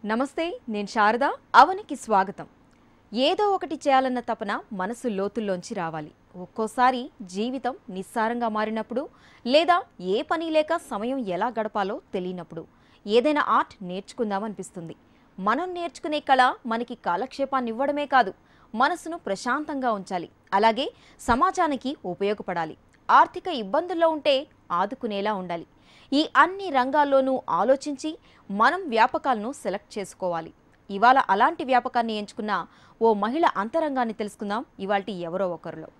నమస్తే నేను శారద అవనికి స్వాగతం ఏదో ఒకటి చేయాలన్న తపన మనసు లోతుల్లోంచి రావాలి ఒక్కోసారి జీవితం నిస్సారంగా మారినప్పుడు లేదా ఏ పని లేక సమయం ఎలా గడపాలో తెలియనప్పుడు ఏదైనా ఆర్ట్ నేర్చుకుందామనిపిస్తుంది మనం నేర్చుకునే కళ మనకి కాలక్షేపాన్ని ఇవ్వడమే కాదు మనసును ప్రశాంతంగా ఉంచాలి అలాగే సమాజానికి ఉపయోగపడాలి ఆర్థిక ఇబ్బందుల్లో ఉంటే ఆదుకునేలా ఉండాలి ఈ అన్ని రంగాల్లోనూ ఆలోచించి మనం వ్యాపకాలను సెలెక్ట్ చేసుకోవాలి ఇవాళ అలాంటి వ్యాపకాన్ని ఎంచుకున్న ఓ మహిళ అంతరంగాన్ని తెలుసుకుందాం ఇవాల్టి ఎవరో ఒకరిలో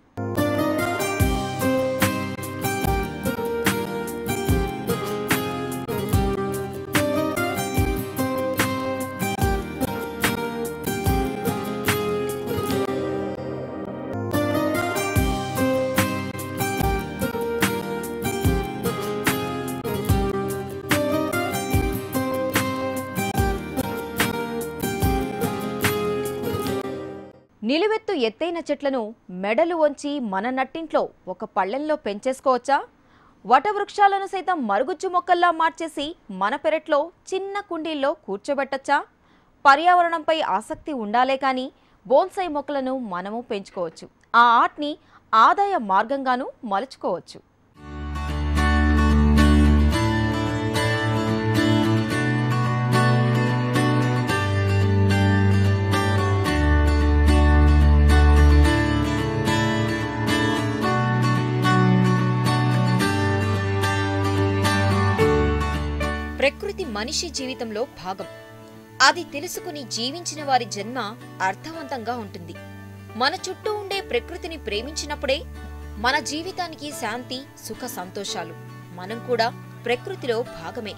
నిలువెత్తు ఎత్తైన చెట్లను మెడలు వంచి మన నట్టింట్లో ఒక పళ్ళెంలో పెంచేసుకోవచ్చా వటవృక్షాలను సైతం మరుగుజ్జు మొక్కల్లా మార్చేసి మన పెరట్లో చిన్న కుండీల్లో కూర్చోబెట్టచ్చా పర్యావరణంపై ఆసక్తి ఉండాలే కానీ బోన్సై మొక్కలను మనము పెంచుకోవచ్చు ఆ ఆర్ట్ని ఆదాయ మార్గంగానూ మలుచుకోవచ్చు ప్రకృతి మనిషి జీవితంలో భాగం అది తెలుసుకుని జీవించిన వారి జన్మ అర్థవంతంగా ఉంటుంది మన చుట్టూ ఉండే ప్రకృతిని ప్రేమించినప్పుడే మన జీవితానికి శాంతి సుఖ సంతోషాలు మనం కూడా ప్రకృతిలో భాగమే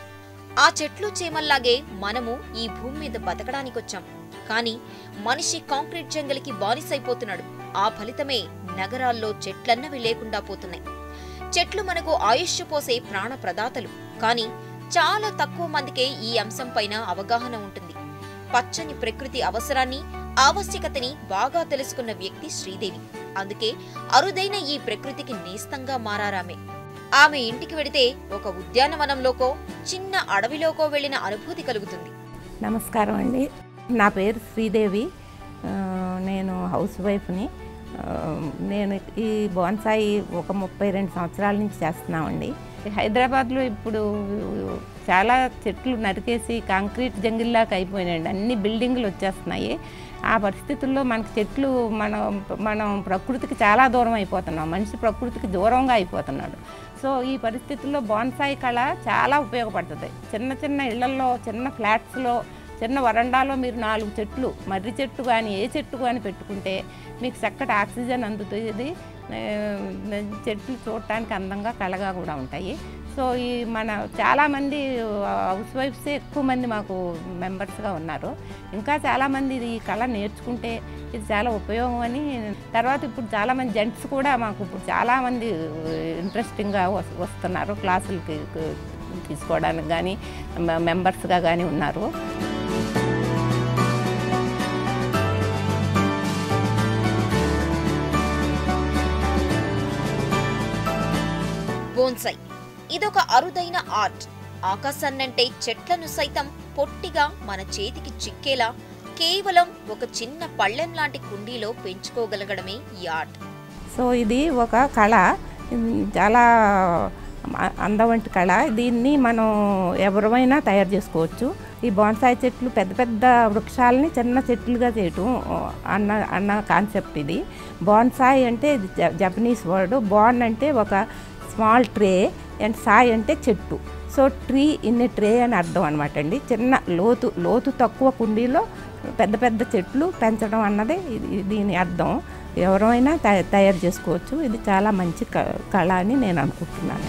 ఆ చెట్లు చేమల్లాగే మనము ఈ భూమి మీద బతకడానికొచ్చాం కానీ మనిషి కాంక్రీట్ జంగలికి బానిసైపోతున్నాడు ఆ ఫలితమే నగరాల్లో చెట్లన్నవి లేకుండా పోతున్నాయి చెట్లు మనకు ఆయుష్య పోసే ప్రాణ ప్రదాతలు కానీ చాలా తక్కువ మందికే ఈ అంశం పైన అవగాహన ఉంటుంది పచ్చని ప్రకృతి అవసరాన్ని ఆవశ్యకతని బాగా తెలుసుకున్న వ్యక్తి శ్రీదేవి అందుకే అరుదైన ఈ ప్రకృతికి నేస్తంగా మారారామే ఆమె ఇంటికి వెడితే ఒక ఉద్యానవనంలోకో చిన్న అడవిలోకో వెళ్లిన అనుభూతి కలుగుతుంది నమస్కారం అండి నా పేరు శ్రీదేవి ఆ, నేను హౌస్ వైఫ్ని ఆ, నేను ఈ బోన్సాయి ఒక ముప్పై రెండు సంవత్సరాల నుంచి చేస్తున్నామండి హైదరాబాద్లో ఇప్పుడు చాలా చెట్లు నరికేసి కాంక్రీట్ జంగిల్లాగా అయిపోయినాయండి అన్ని బిల్డింగ్లు వచ్చేస్తున్నాయి ఆ పరిస్థితుల్లో మనకి చెట్లు మనం మనం ప్రకృతికి చాలా దూరం అయిపోతున్నాం మనిషి ప్రకృతికి దూరంగా అయిపోతున్నాడు సో ఈ పరిస్థితుల్లో బోన్సాయి కళ చాలా ఉపయోగపడుతుంది చిన్న చిన్న ఇళ్లల్లో చిన్న ఫ్లాట్స్లో చిన్న వరండాలో మీరు నాలుగు చెట్లు మర్రి చెట్టు కానీ ఏ చెట్టు కానీ పెట్టుకుంటే మీకు చక్కటి ఆక్సిజన్ అందుతుంది ఆ, చెట్లు చూడటానికి అందంగా కళగా కూడా ఉంటాయి సో ఈ మన చాలామంది హౌస్ వైఫ్సే ఎక్కువ మంది మాకు మెంబర్స్గా ఉన్నారు ఇంకా చాలామంది ఇది ఈ కళ నేర్చుకుంటే ఇది చాలా ఉపయోగం అని తర్వాత ఇప్పుడు చాలామంది జెంట్స్ కూడా మాకు ఇప్పుడు చాలామంది ఇంట్రెస్టింగ్గా వస్- వస్తున్నారు క్లాసులకి తీసుకోవడానికి కానీ మెంబర్స్గా కానీ ఉన్నారు బోన్సై ఇదొక అరుదైన ఆర్ట్ ఆకాశాన్నంటే చెట్లను సైతం పొట్టిగా మన చేతికి చిక్కేలా కేవలం ఒక చిన్న పళ్ళెం లాంటి కుండీలో పెంచుకోగలగడమే ఈ ఆర్ట్ సో ఇది ఒక కళ ఇది చాలా అ- అందవంటి కళ దీన్ని మనం ఎవరైనా తయారు చేసుకోవచ్చు ఈ బోన్సాయి చెట్లు పెద్ద పెద్ద వృక్షాలని చిన్న చెట్లుగా చేయటం అన్న అన్న కాన్సెప్ట్ ఇది బోన్సాయి అంటే ఇది జ- జపనీస్ వర్డ్ బాన్ అంటే ఒక స్మాల్ ట్రే అండ్ సాయి అంటే చెట్టు so tree in a tray అని అర్థం అనమాట అండి చిన్న లోతు లోతు తక్కువ కుండీలో పెద్ద పెద్ద చెట్లు పెంచడం అన్నదే ఇది దీని అర్థం ఎవరైనా తయ- తయారు చేసుకోవచ్చు ఇది చాలా మంచి క- కళ అని నేను అనుకుంటున్నాను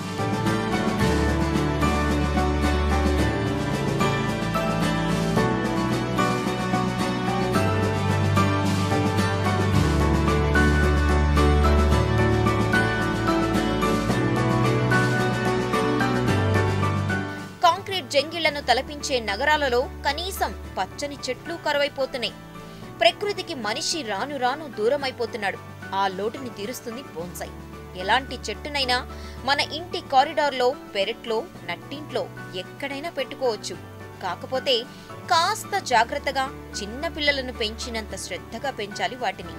కాంక్రీట్ జంగిళ్లను తలపించే నగరాలలో కనీసం పచ్చని చెట్లు కరువైపోతున్నాయి ప్రకృతికి మనిషి రాను రాను దూరమైపోతున్నాడు ఆ లోటుని తీరుస్తుంది బోన్సై ఎలాంటి చెట్టునైనా మన ఇంటి కారిడార్లో పెరట్లో నట్టింట్లో ఎక్కడైనా పెట్టుకోవచ్చు కాకపోతే కాస్త జాగ్రత్తగా చిన్న పిల్లలను పెంచినంత శ్రద్ధగా పెంచాలి వాటిని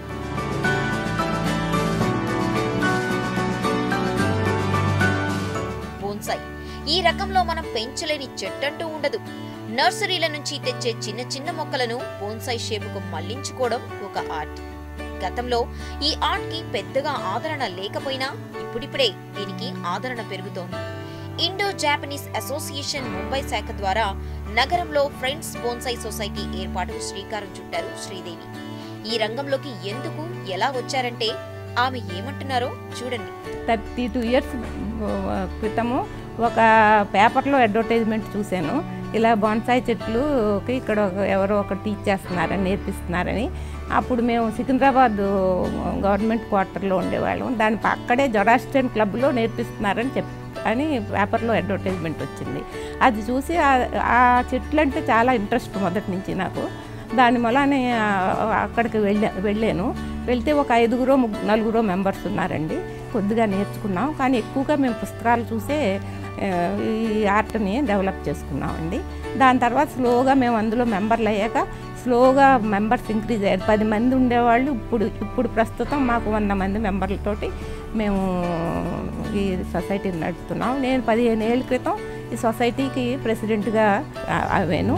బోన్సాయ్ ఈ రకంలో మనం పెంచలేని చెట్టంటూ ఉండదు నర్సరీల నుంచి తెచ్చే చిన్న చిన్న మొక్కలను బోన్సాయ్ షేపుకు మళ్లించుకోవడం ఒక ఆర్ట్ గతంలో ఈ ఆర్ట్ కి పెద్దగా ఆదరణ లేకపోయినా ఇప్పుడిప్పుడే దీనికి ఆదరణ పెరుగుతోంది ఇండో జాపనీస్ అసోసియేషన్ ముంబై శాఖ ద్వారా నగరంలో ఫ్రెండ్స్ బోన్సై సొసైటీ ఏర్పాటుకు శ్రీకారం చుట్టారు శ్రీదేవి ఈ రంగంలోకి ఎందుకు ఎలా వచ్చారంటే ఆమె ఏమంటున్నారో చూడండి థర్టీ టూ ఇయర్స్ క్రితము ఒక పేపర్లో అడ్వర్టైజ్మెంట్ చూశాను ఇలా బొన్సాయి చెట్లుకి ఇక్కడ ఒక- ఎవరో ఒక టీచ్ చేస్తున్నారని నేర్పిస్తున్నారని అప్పుడు మేము సికింద్రాబాద్ గవర్నమెంట్ క్వార్టర్లో ఉండేవాళ్ళం దాని అక్కడే జొరాస్టన్ క్లబ్లో నేర్పిస్తున్నారని చెప్ అని పేపర్లో అడ్వర్టైజ్మెంట్ వచ్చింది అది చూసి ఆ- ఆ చెట్లు అంటే చాలా ఇంట్రెస్ట్ మొదటి నుంచి నాకు దాని మూలానే ఆ, అక్కడికి వెళ్ళా వెళ్ళాను వెళ్తే ఒక ఐదుగురో ముగ్గు నలుగురో మెంబర్స్ ఉన్నారండి కొద్దిగా నేర్చుకున్నాం కానీ ఎక్కువగా మేము పుస్తకాలు చూసే ఆ, ఈ ఆర్ట్ని డెవలప్ చేసుకున్నామండి దాని తర్వాత స్లోగా మేము అందులో మెంబర్లు అయ్యాక స్లోగా మెంబర్స్ ఇంక్రీజ్ అయ్యారు పది మంది ఉండేవాళ్ళు ఇప్పుడు ఇప్పుడు ప్రస్తుతం మాకు వంద మంది మెంబర్లతోటి మేము ఈ సొసైటీని నడుపుతున్నాం నేను పదిహేను ఏళ్ళ క్రితం ఈ సొసైటీకి ప్రెసిడెంట్గా ఆ- అయ్యాను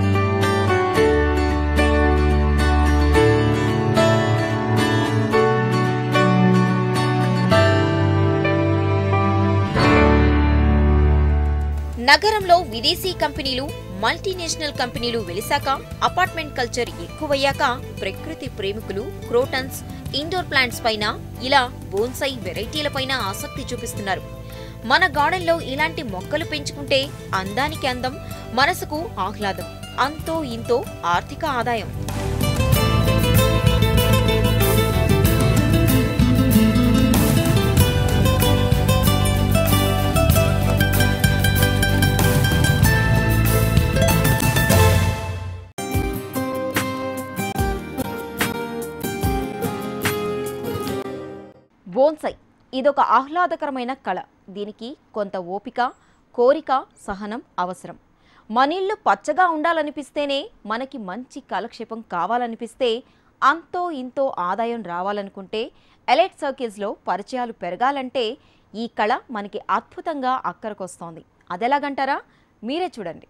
నగరంలో విదేశీ కంపెనీలు మల్టీనేషనల్ కంపెనీలు వెలిసాక అపార్ట్మెంట్ కల్చర్ ఎక్కువయ్యాక ప్రకృతి ప్రేమికులు క్రోటన్స్ ఇండోర్ ప్లాంట్స్ పైన ఇలా బోన్సై వెరైటీల పైన ఆసక్తి చూపిస్తున్నారు మన గార్డెన్లో ఇలాంటి మొక్కలు పెంచుకుంటే అందానికి అందం మనసుకు ఆహ్లాదం అంతో ఇంతో ఆర్థిక ఆదాయం బోన్సై ఇదొక ఆహ్లాదకరమైన కళ దీనికి కొంత ఓపిక కోరిక సహనం అవసరం మనిళ్ళు పచ్చగా ఉండాలనిపిస్తేనే మనకి మంచి కాలక్షేపం కావాలనిపిస్తే అంతో ఇంతో ఆదాయం రావాలనుకుంటే ఎలైట్ సర్కిల్స్లో పరిచయాలు పెరగాలంటే ఈ కళ మనకి అద్భుతంగా అక్కరకొస్తోంది అదెలాగంటారా మీరే చూడండి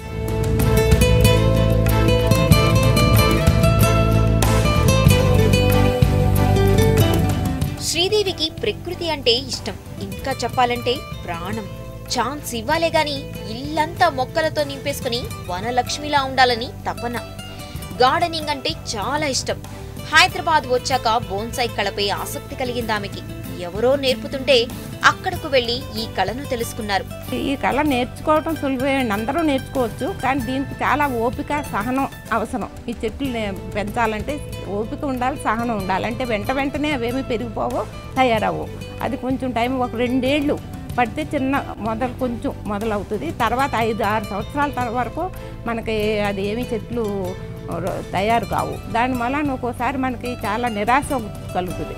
శ్రీదేవికి ప్రకృతి అంటే ఇష్టం ఇంకా చెప్పాలంటే ప్రాణం ఛాన్స్ ఇవ్వాలే గాని ఇల్లంతా మొక్కలతో నింపేసుకుని వనలక్ష్మిలా ఉండాలని తపన గార్డెనింగ్ అంటే చాలా ఇష్టం హైదరాబాద్ వచ్చాక బోన్సాయి కళపై ఆసక్తి కలిగింది ఆమెకి ఎవరో నేర్పుతుంటే అక్కడకు వెళ్లి ఈ కళను తెలుసుకున్నారు ఈ కళ నేర్చుకోవటం సులువే అండి అందరూ నేర్చుకోవచ్చు కానీ దీనికి చాలా ఓపిక సహనం అవసరం ఈ చెట్లు నే- పెంచాలంటే ఓపిక ఉండాలి సహనం ఉండాలి అంటే వెంట వెంటనే అవేమి పెరిగిపోవో తయారవు అది కొంచెం టైం ఒక రెండేళ్ళు పడితే చిన్న మొదలు కొంచెం మొదలవుతుంది తర్వాత ఐదు ఆరు సంవత్సరాల తర్వాత వరకు మనకి అది ఏమి చెట్లు ర- తయారు కావు దానివల్ల ఒక్కోసారి మనకి చాలా నిరాశ కలుగుతుంది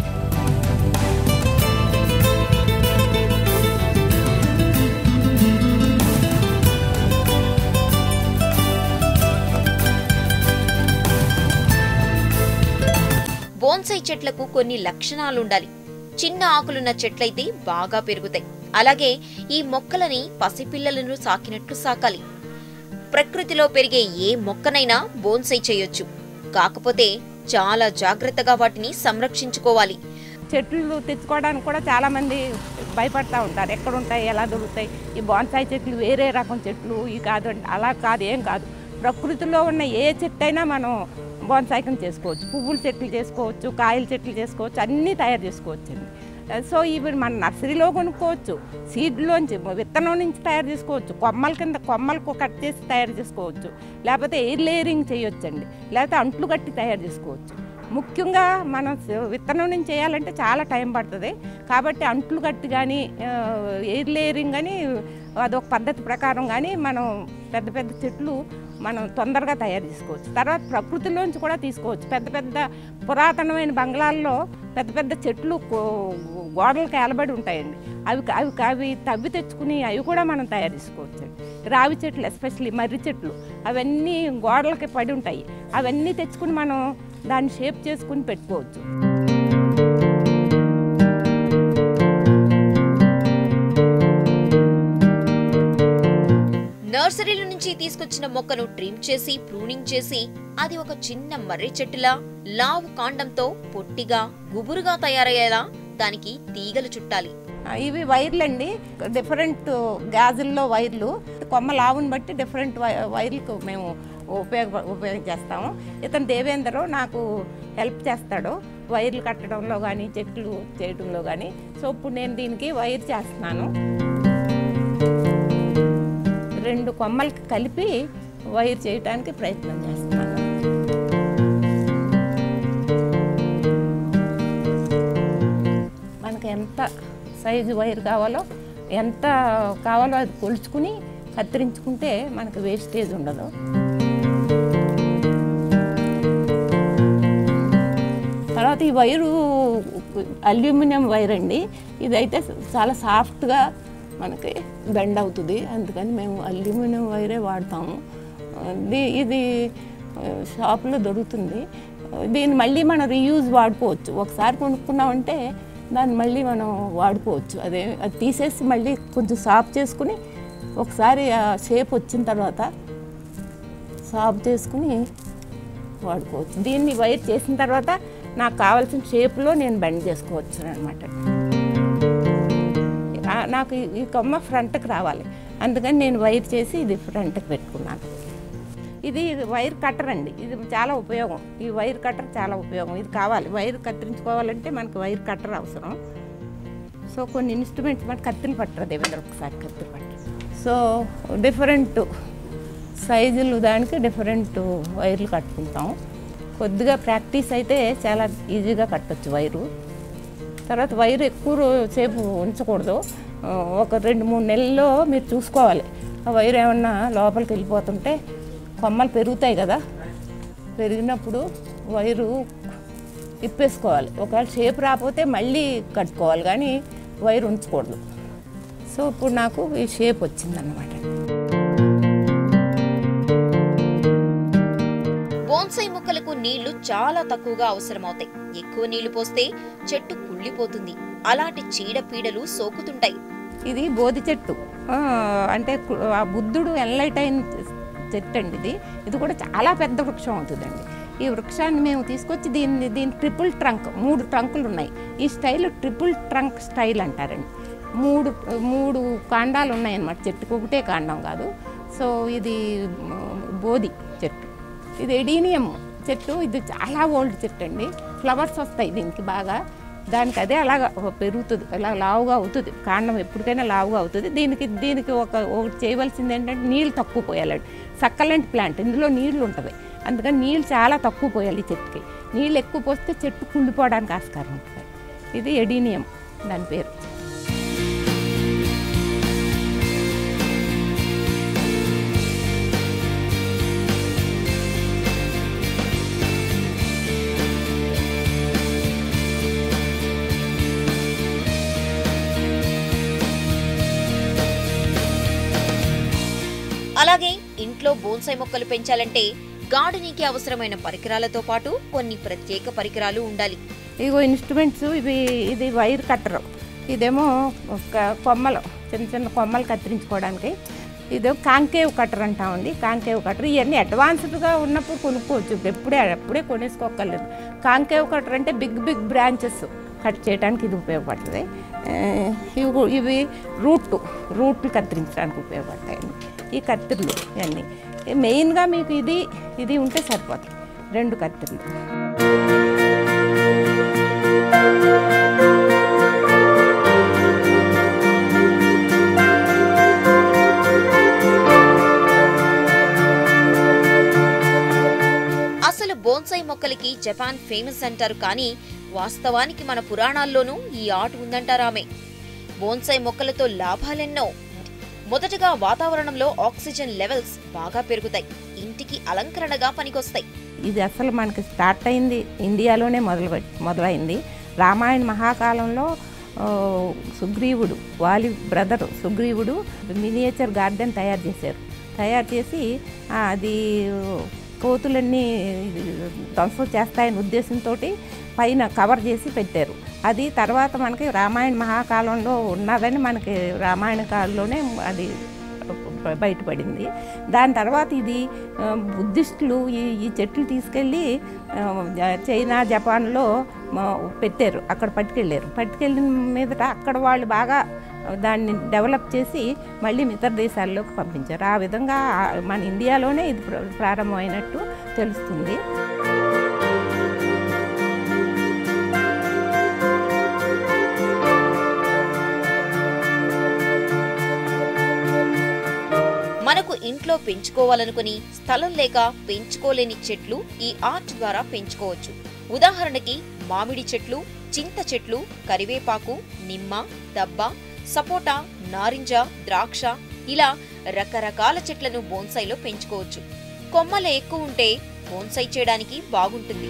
బోన్సై చెట్లకు కొన్ని లక్షణాలుండాలి చిన్న ఆకులున్న చెట్లయితే బాగా పెరుగుతాయి అలాగే ఈ మొక్కలని పసిపిల్లలను సాకినట్లు సాకాలి ప్రకృతిలో పెరిగే ఏ మొక్కనైనా బోన్సై చేయొచ్చు కాకపోతే చాలా జాగ్రత్తగా వాటిని సంరక్షించుకోవాలి చెట్లు తెచ్చుకోవడానికి కూడా చాలా మంది భయపడతా ఉంటారు ఎక్కడ ఉంటాయి ఎలా దొరుకుతాయి ఈ బాన్సాయి చెట్లు వేరే రకం చెట్లు ఈ కాదు అంటే అలా కాదు ఏం కాదు ప్రకృతిలో ఉన్న ఏ చెట్టు అయినా మనం బోన్సాయికం చేసుకోవచ్చు పువ్వుల చెట్లు చేసుకోవచ్చు కాయల చెట్లు చేసుకోవచ్చు అన్నీ తయారు చేసుకోవచ్చు అండి సో ఇవి మన నర్సరీలో కొనుక్కోవచ్చు సీడ్లోంచి విత్తనం నుంచి తయారు చేసుకోవచ్చు కొమ్మల కింద కొమ్మలకు కట్ చేసి తయారు చేసుకోవచ్చు లేకపోతే ఎయిర్ లేయరింగ్ చేయొచ్చండి లేకపోతే అంట్లు కట్టి తయారు చేసుకోవచ్చు ముఖ్యంగా మనం స- విత్తనం నుంచి చేయాలంటే చాలా టైం పడుతుంది కాబట్టి అంట్లు కట్టి కానీ ఎయిర్ లేయరింగ్ కానీ అదొక పద్ధతి ప్రకారం కానీ మనం పెద్ద పెద్ద చెట్లు మనం తొందరగా తయారు చేసుకోవచ్చు తర్వాత ప్రకృతిలోంచి కూడా తీసుకోవచ్చు పెద్ద పెద్ద పురాతనమైన బంగ్లాల్లో పెద్ద పెద్ద చెట్లు కో- గోడలకు ఏలబడి ఉంటాయండి అవి అవి అవి తవ్వి తెచ్చుకుని అవి కూడా మనం తయారు చేసుకోవచ్చు రావి చెట్లు ఎస్పెషల్లీ మర్రి చెట్లు అవన్నీ గోడలకి పడి ఉంటాయి అవన్నీ తెచ్చుకుని మనం దాన్ని షేప్ చేసుకుని పెట్టుకోవచ్చు నర్సరీల నుంచి తీసుకొచ్చిన మొక్కను ట్రిమ్ చేసి ప్రూనింగ్ చేసి అది ఒక చిన్న మర్రి చెట్టులా లావు కాండంతో పొట్టిగా గుబురుగా తయారయ్యేలా దానికి తీగలు చుట్టాలి ఆ, ఇవి వైర్లు అండి డిఫరెంట్ గాజుల్లో వైర్లు కొమ్మ లావుని బట్టి డిఫరెంట్ వై- వైర్లకు మేము ఉపయోగ ఉపయోగించేస్తాము ఇతను దేవేందరు నాకు హెల్ప్ చేస్తాడు వైర్లు కట్టడంలో కానీ చెట్లు చేయడంలో కానీ సో ఇప్పుడు నేను దీనికి వైర్ చేస్తున్నాను రెండు కొమ్మలకి కలిపి వైర్ చేయడానికి ప్రయత్నం చేస్తున్నాను మనకి ఎంత సైజు వైర్ కావాలో ఎంత కావాలో అది కొలుచుకుని కత్తిరించుకుంటే మనకు వేస్టేజ్ ఉండదు తర్వాత ఈ వైరు అల్యూమినియం వైర్ అండి ఇదైతే చాలా సాఫ్ట్గా మనకి బెండ్ అవుతుంది అందుకని మేము అల్యూమినియం వైరే వాడతాము ఇది ఇది షాప్లో దొరుకుతుంది దీన్ని మళ్ళీ మనం రీయూజ్ వాడుకోవచ్చు ఒకసారి కొనుక్కున్నామంటే దాన్ని మళ్ళీ మనం వాడుకోవచ్చు అదే అది తీసేసి మళ్ళీ కొంచెం సాఫ్ చేసుకుని ఒకసారి ఆ షేప్ వచ్చిన తర్వాత సాఫ్ చేసుకుని వాడుకోవచ్చు దీన్ని వైర్ చేసిన తర్వాత నాకు కావాల్సిన షేప్లో నేను బెండ్ చేసుకోవచ్చు అనమాట నాకు ఈ- ఈ కొమ్మ ఫ్రంట్కి రావాలి అందుకని నేను వైర్ చేసి ఇది ఫ్రంట్కి పెట్టుకున్నాను ఇది వైర్ కట్టర్ అండి ఇది చాలా ఉపయోగం ఈ వైర్ కట్టర్ చాలా ఉపయోగం ఇది కావాలి వైర్ కత్తిరించుకోవాలంటే మనకు వైర్ కట్టర్ అవసరం సో కొన్ని ఇన్స్ట్రుమెంట్స్ మనకి కత్తిని పట్టరు దేవేంద్ర ఒకసారి కత్తిని పట్టరు సో డిఫరెంట్ సైజులు దానికి డిఫరెంట్ వైర్లు కట్టుకుంటాం కొద్దిగా ప్రాక్టీస్ అయితే చాలా ఈజీగా కట్టొచ్చు వైరు తర్వాత వైరు ఎక్కువ రో- సేపు ఉంచకూడదు ఆ, ఒక రెండు మూడు నెలల్లో మీరు చూసుకోవాలి ఆ వైరు ఏమన్నా లోపలికి వెళ్ళిపోతుంటే కొమ్మలు పెరుగుతాయి కదా పెరిగినప్పుడు వైరు ఇప్పేసుకోవాలి ఒకవేళ షేప్ రాకపోతే మళ్ళీ కట్టుకోవాలి కానీ వైర్ ఉంచకూడదు సో ఇప్పుడు నాకు ఈ షేప్ వచ్చిందన్నమాట బోన్సై మొక్కలకు నీళ్లు చాలా తక్కువగా అవసరమవుతాయి ఎక్కువ నీళ్లు పోస్తే చెట్టు కుళ్ళిపోతుంది అలాంటి చీడపీడలు సోకుతుంటాయి ఇది బోధి చెట్టు ఆ, అంటే కు- ఆ బుద్ధుడు ఎన్లైట్ అయిన చెట్టు అండి ఇది ఇది కూడా చాలా పెద్ద వృక్షం అవుతుందండి ఈ వృక్షాన్ని మేము తీసుకొచ్చి దీన్ని దీని ట్రిపుల్ ట్రంక్ మూడు ట్రంకులు ఉన్నాయి ఈ స్టైల్ ట్రిపుల్ ట్రంక్ స్టైల్ అంటారండి మూడు మూడు కాండాలు ఉన్నాయన్నమాట చెట్టుకు ఒకటే కాండం కాదు సో ఇది మ్, బోధి చెట్టు ఇది ఎడీనియం చెట్టు ఇది చాలా ఓల్డ్ చెట్టు అండి ఫ్లవర్స్ వస్తాయి దీనికి బాగా దానికి అదే అలాగా పెరుగుతుంది అలా లావుగా అవుతుంది కాండం ఎప్పటికైనా లావుగా అవుతుంది దీనికి దీనికి ఒక ఒకటి చేయవలసింది ఏంటంటే నీళ్ళు తక్కువ పోయాలండి సక్కలెంట్ ప్లాంట్ ఇందులో నీళ్లు ఉంటుంది అందుకని నీళ్ళు చాలా తక్కువ పోయాలి ఈ చెట్టుకి నీళ్ళు ఎక్కువ పోస్తే చెట్టు కుళ్ళిపోవడానికి ఆస్కారం ఉంటుంది ఇది ఎడీనియం దాని పేరు అలాగే ఇంట్లో బోన్సై మొక్కలు పెంచాలంటే గార్డెనింగ్కి అవసరమైన పరికరాలతో పాటు కొన్ని ప్రత్యేక పరికరాలు ఉండాలి ఇగో ఇన్స్ట్రుమెంట్స్ ఇవి ఇది వైర్ కట్టరు ఇదేమో ఒక కొమ్మలు చిన్న చిన్న కొమ్మలు కత్తిరించుకోవడానికి ఇదో కాంకేవ్ కట్టర్ అంటామండి కాంకేవ్ కట్టర్ ఇవన్నీ అడ్వాన్స్డ్గా ఉన్నప్పుడు కొనుక్కోవచ్చు ఎప్పుడే అప్పుడే కొనేసుకోగలరు కాంకేవ్ కట్టర్ అంటే బిగ్ బిగ్ బ్రాంచెస్ కట్ చేయడానికి ఇది ఉపయోగపడుతుంది ఆ, ఇవి కూ- ఇవి రూట్ రూట్లు కత్తిరించడానికి ఉపయోగపడతాయండి ఈ కత్తిర్లు ఇవన్నీ మెయిన్గా మీకు ఇది ఇది ఉంటే సరిపోతుంది రెండు కత్తిర్లు అసలు బోన్సై మొక్కలకి జపాన్ ఫేమస్ అంటారు కానీ వాస్తవానికి మన పురాణాల్లోనూ ఈ ఆట ఉందంటారామే బోన్సై మొక్కలతో లాభాలెన్నో మొదటగా వాతావరణంలో ఆక్సిజన్ లెవెల్స్ బాగా పెరుగుతాయి ఇంటికి అలంకరణగా పనికొస్తాయి ఇది అసలు మనకి స్టార్ట్ అయింది ఇండియాలోనే మొదలు మొదలైంది రామాయణ మహాకాలంలో ఆ, సుగ్రీవుడు వాలి బ్రదర్ సుగ్రీవుడు మినియేచర్ గార్డెన్ తయారు చేశారు తయారు చేసి ఆ, అది కోతులన్నీ ధ్వంసం చేస్తాయని ఉద్దేశంతో పైన కవర్ చేసి పెట్టారు అది తర్వాత మనకి రామాయణ మహాకాలంలో ఉన్నదని మనకి రామాయణ కాలంలోనే అది బయటపడింది దాని తర్వాత ఇది ఆ, బుద్ధిస్టులు ఈ ఈ చెట్లు తీసుకెళ్ళి ఆ, జ- చైనా జపాన్లో మా- పెట్టారు అక్కడ పట్టుకెళ్ళారు పట్టుకెళ్ళిన మీదట అక్కడ వాళ్ళు బాగా దాన్ని డెవలప్ చేసి మళ్ళీ ఇతర దేశాల్లోకి పంపించారు ఆ విధంగా ఆ, మన ఇండియాలోనే ఇది ప్ర- ప్రారంభమైనట్టు తెలుస్తుంది మనకు ఇంట్లో పెంచుకోవాలనుకుని స్థలం లేక పెంచుకోలేని చెట్లు ఈ ఆర్ట్ ద్వారా పెంచుకోవచ్చు ఉదాహరణకి మామిడి చెట్లు చింత చెట్లు కరివేపాకు నిమ్మ దబ్బ సపోటా నారింజ ద్రాక్ష ఇలా రకరకాల చెట్లను బోన్సైలో పెంచుకోవచ్చు కొమ్మలు ఎక్కువ ఉంటే బోన్సై చేయడానికి బాగుంటుంది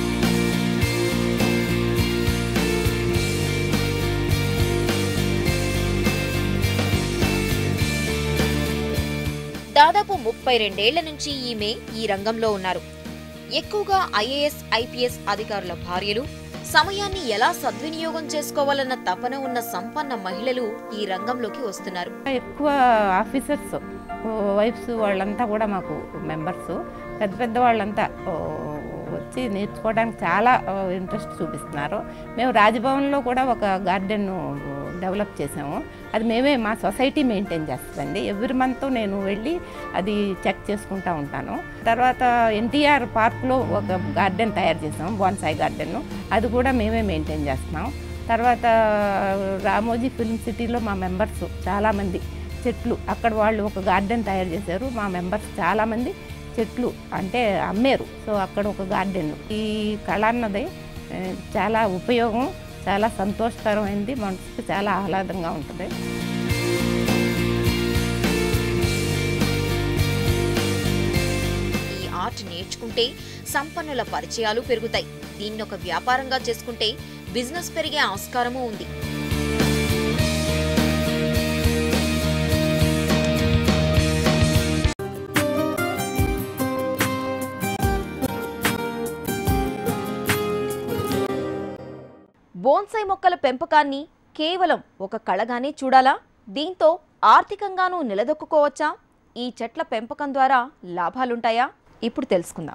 దాదాపు ముప్పై రెండేళ్ల నుంచి ఈమె ఈ రంగంలో ఉన్నారు ఎక్కువగా ఐఏఎస్ ఐపీఎస్ అధికారుల భార్యలు సమయాన్ని ఎలా సద్వినియోగం చేసుకోవాలన్న తపన ఉన్న సంపన్న మహిళలు ఈ రంగంలోకి వస్తున్నారు ఎక్కువ ఆఫీసర్స్ వైఫ్స్ వాళ్ళంతా కూడా మాకు మెంబర్స్ పెద్ద పెద్ద వాళ్ళంతా ఓ, వచ్చి నేర్చుకోవడానికి చాలా ఇంట్రెస్ట్ చూపిస్తున్నారు మేము రాజభవన్లో కూడా ఒక గార్డెన్ డెవలప్ చేసాము అది మేమే మా సొసైటీ మెయింటైన్ చేస్తుందండి ఎవ్రీ మంత్ నేను వెళ్ళి అది చెక్ చేసుకుంటూ ఉంటాను తర్వాత ఎన్టీఆర్ పార్క్లో ఒక గార్డెన్ తయారు చేసాము బోన్సాయి గార్డెన్ అది కూడా మేమే మెయింటైన్ చేస్తున్నాం తర్వాత రామోజీ ఫిల్మ్ సిటీలో మా మెంబర్స్ చాలామంది చెట్లు అక్కడ వాళ్ళు ఒక గార్డెన్ తయారు చేశారు మా మెంబర్స్ చాలామంది చెట్లు అంటే అమ్మారు సో అక్కడ ఒక గార్డెన్ ఈ కళ అన్నది ఆ, చాలా ఉపయోగం చాలా సంతోషకరమైనది మనసుకు చాలా ఆహ్లాదంగా ఉంటుంది ఈ ఆర్ట్ నేర్చుకుంటే సంపన్నుల పరిచయాలు పెరుగుతాయి దీన్ని ఒక వ్యాపారంగా చేసుకుంటే బిజినెస్ పెరిగే ఆస్కారమూ ఉంది బోన్సై మొక్కల పెంపకాన్ని కేవలం ఒక కళగానే చూడాలా దీంతో ఆర్థికంగానూ నిలదొక్కుకోవచ్చా ఈ చెట్ల పెంపకం ద్వారా లాభాలుంటాయా ఇప్పుడు తెలుసుకుందాం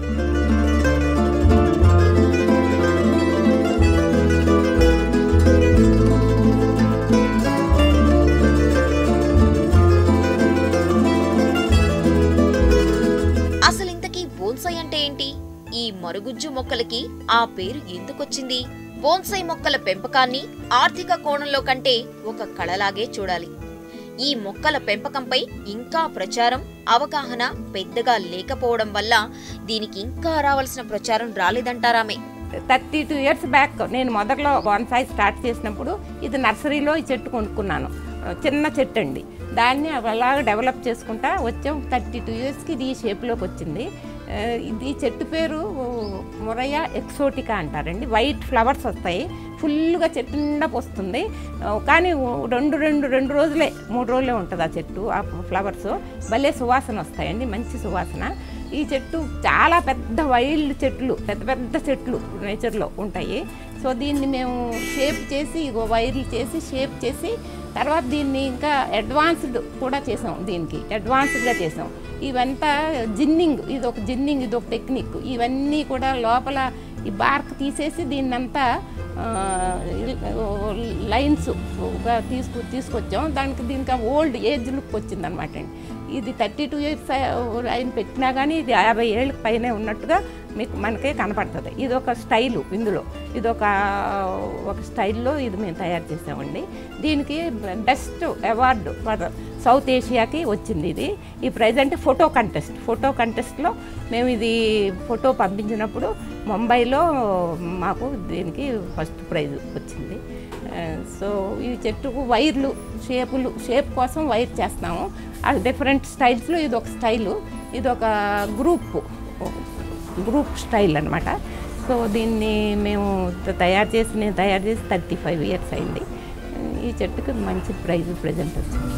అసలు ఇంతకీ బోన్సై అంటే ఏంటి ఈ మరుగుజ్జు మొక్కలకి ఆ పేరు ఎందుకొచ్చింది బోన్సై మొక్కల పెంపకాన్ని ఆర్థిక కోణంలో కంటే ఒక కళలాగే చూడాలి ఈ మొక్కల పెంపకంపై ఇంకా ప్రచారం అవగాహన పెద్దగా లేకపోవడం వల్ల దీనికి ఇంకా రావాల్సిన ప్రచారం రాలేదంటారామే థర్టీ టూ ఇయర్స్ బ్యాక్ నేను మొదట్లో బాన్సాయి స్టార్ట్ చేసినప్పుడు ఇది నర్సరీలో ఈ చెట్టు కొనుక్కున్నాను చిన్న చెట్టు అండి దాన్ని అలాగ డెవలప్ చేసుకుంటా వచ్చాం థర్టీ టూ ఇయర్స్కి ఇది ఈ షేప్లోకి వచ్చింది ఆ, ఇది ఈ చెట్టు పేరు మొరయ ఎక్సోటికా అంటారండి వైట్ ఫ్లవర్స్ వస్తాయి ఫుల్గా చెట్టు నిండా వస్తుంది కానీ రెండు రెండు రెండు రోజులే మూడు రోజులే ఉంటుంది ఆ చెట్టు ఆ ఫ్లవర్స్ భలే సువాసన వస్తాయండి మంచి సువాసన ఈ చెట్టు చాలా పెద్ద వైల్డ్ చెట్లు పెద్ద పెద్ద చెట్లు నేచర్లో ఉంటాయి సో దీన్ని మేము షేప్ చేసి ఇగో వైర్లు చేసి షేప్ చేసి తర్వాత దీన్ని ఇంకా అడ్వాన్స్డ్ కూడా చేసాం దీనికి అడ్వాన్స్డ్గా చేసాం ఇవంతా జిన్నింగ్ ఇది ఒక జిన్నింగ్ ఇది ఒక టెక్నిక్ ఇవన్నీ కూడా లోపల ఈ బార్క్ తీసేసి దీన్నంతా ఆ, లైన్స్ గా తీసుకు తీసుకొచ్చాం దానికి దీనికి ఓల్డ్ ఏజ్ లుక్ వచ్చిందనమాట అండి ఇది థర్టీ టూ ఇయర్స్ ఆయన పెట్టినా కానీ ఇది యాభై ఏళ్ళకి పైనే ఉన్నట్టుగా మీకు మనకే కనపడుతుంది ఇది ఒక స్టైలు ఇందులో ఇది ఒక ఒక స్టైల్లో ఇది మేము తయారు చేసామండి దీనికి బెస్ట్ అవార్డు ఫర్ సౌత్ ఏషియాకి వచ్చింది ఇది ఈ ప్రజెంట్ ఫోటో కంటెస్ట్ ఫోటో కంటెస్ట్లో మేము ఇది ఫోటో పంపించినప్పుడు ముంబైలో మాకు దీనికి ఫస్ట్ ప్రైజ్ వచ్చింది ఆ, సో ఈ చెట్టుకు వైర్లు షేపులు షేప్ కోసం వైర్ చేస్తాము అది డిఫరెంట్ స్టైల్స్లో ఇది ఒక స్టైలు ఇది ఒక గ్రూప్ గ్రూప్ స్టైల్ అనమాట సో దీన్ని మేము త- తయారు చేసి నేను తయారు చేసి థర్టీ ఫైవ్ ఇయర్స్ అయింది ఈ చెట్టుకి మంచి ప్రైజ్ ప్రజెంట్ వచ్చింది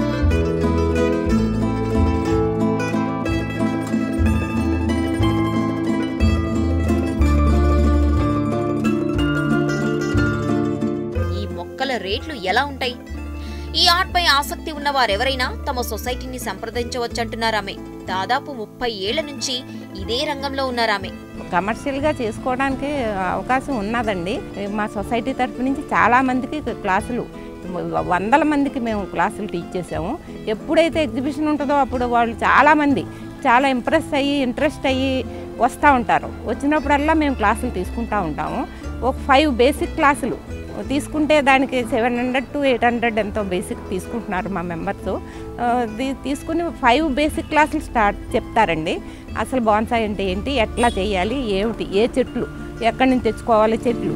ఈ మొక్కల రేట్లు ఎలా ఉంటాయి ఈ ఆర్ట్పై ఆసక్తి ఉన్న వారెవరైనా తమ సొసైటీని సంప్రదించవచ్చంటున్నారామె దాదాపు ముప్పై ఏళ్ల నుంచి ఇదే రంగంలో ఉన్నారామె కమర్షియల్గా చేసుకోవడానికి అవకాశం ఉన్నదండి మా సొసైటీ తరఫు నుంచి చాలా మందికి క్లాసులు వందల మందికి మేము క్లాసులు టీచ్ చేసాము ఎప్పుడైతే ఎగ్జిబిషన్ ఉంటుందో అప్పుడు వాళ్ళు చాలామంది చాలా ఇంప్రెస్ అయ్యి ఇంట్రెస్ట్ అయ్యి వస్తూ ఉంటారు వచ్చినప్పుడల్లా మేము క్లాసులు తీసుకుంటూ ఉంటాము ఒక ఫైవ్ బేసిక్ క్లాసులు తీసుకుంటే దానికి seven hundred to eight hundred ఎంతో బేసిక్ తీసుకుంటున్నారు మా మెంబర్స్ తీసుకుని ఫైవ్ బేసిక్ క్లాసులు స్టార్ట్ చెప్తారండి అసలు బాన్సాయి అంటే ఏంటి ఎట్లా చేయాలి ఏమిటి ఏ చెట్లు ఎక్కడి నుంచి తెచ్చుకోవాలి చెట్లు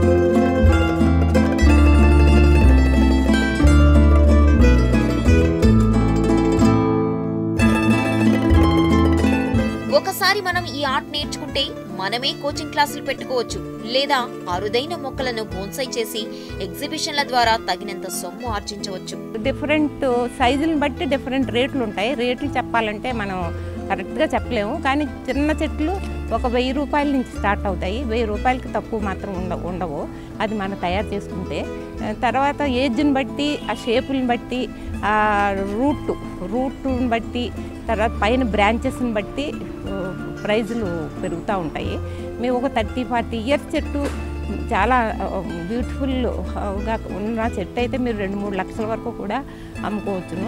ఒకసారి మనం ఈ ఆర్ట్ నేర్చుకుంటే మనమే కోచింగ్ క్లాసులు పెట్టుకోవచ్చు లేదా అరుదైన మొక్కలను బోన్సై చేసి ఎగ్జిబిషన్ల ద్వారా తగినంత సొమ్ము ఆర్జించవచ్చు డిఫరెంట్ సైజులను బట్టి డిఫరెంట్ రేట్లు ఉంటాయి రేట్లు చెప్పాలంటే మనం కరెక్ట్గా చెప్పలేము కానీ చిన్న చెట్లు ఒక వెయ్యి రూపాయల నుంచి స్టార్ట్ అవుతాయి వెయ్యి రూపాయలకి తక్కువ మాత్రం ఉండ ఉండవు అది మనం తయారు చేసుకుంటే ఆ, తర్వాత ఏజ్ని బట్టి ఆ షేపుని బట్టి ఆ రూట్ రూట్ని బట్టి తర్వాత పైన బ్రాంచెస్ని బట్టి ఆ, ప్రైజులు పెరుగుతూ ఉంటాయి మేము ఒక థర్టీ ఫార్టీ ఇయర్స్ చెట్టు చాలా బ్యూటిఫుల్గా ఉన్న చెట్టు అయితే మీరు రెండు మూడు లక్షల వరకు కూడా అమ్ముకోవచ్చును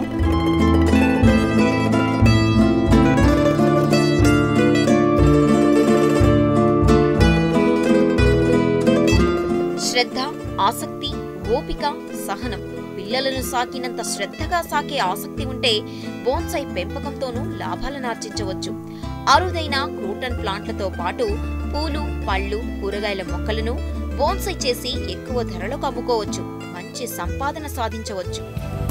శ్రద్ధ ఆసక్తి ఓపిక సహనం పిల్లలను సాకినంత శ్రద్ధగా సాకే ఆసక్తి ఉంటే బోన్సై పెంపకంతోనూ లాభాలను ఆర్జించవచ్చు అరుదైన క్రూటన్ ప్లాంట్లతో పాటు పూలు పళ్ళు కూరగాయల మొక్కలను బోన్సై చేసి ఎక్కువ ధరలకు అమ్ముకోవచ్చు మంచి సంపాదన సాధించవచ్చు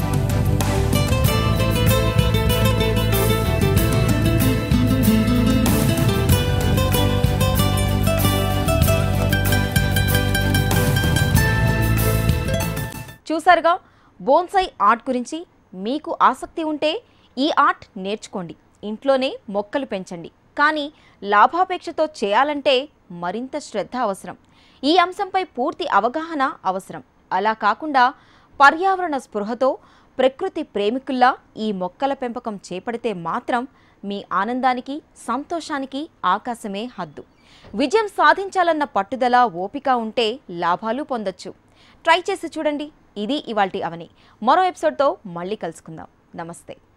చూసారుగా బోన్సై ఆర్ట్ గురించి మీకు ఆసక్తి ఉంటే ఈ ఆర్ట్ నేర్చుకోండి ఇంట్లోనే మొక్కలు పెంచండి కానీ లాభాపేక్షతో చేయాలంటే మరింత శ్రద్ధ అవసరం ఈ అంశంపై పూర్తి అవగాహన అవసరం అలా కాకుండా పర్యావరణ స్పృహతో ప్రకృతి ప్రేమికుల్లా ఈ మొక్కల పెంపకం చేపడితే మాత్రం మీ ఆనందానికి సంతోషానికి ఆకాశమే హద్దు విజయం సాధించాలన్న పట్టుదల ఓపిక ఉంటే లాభాలు పొందొచ్చు ట్రై చేసి చూడండి ఇది ఇవాల్టి అవని మరో ఎపిసోడ్తో మళ్ళీ కలుసుకుందాం నమస్తే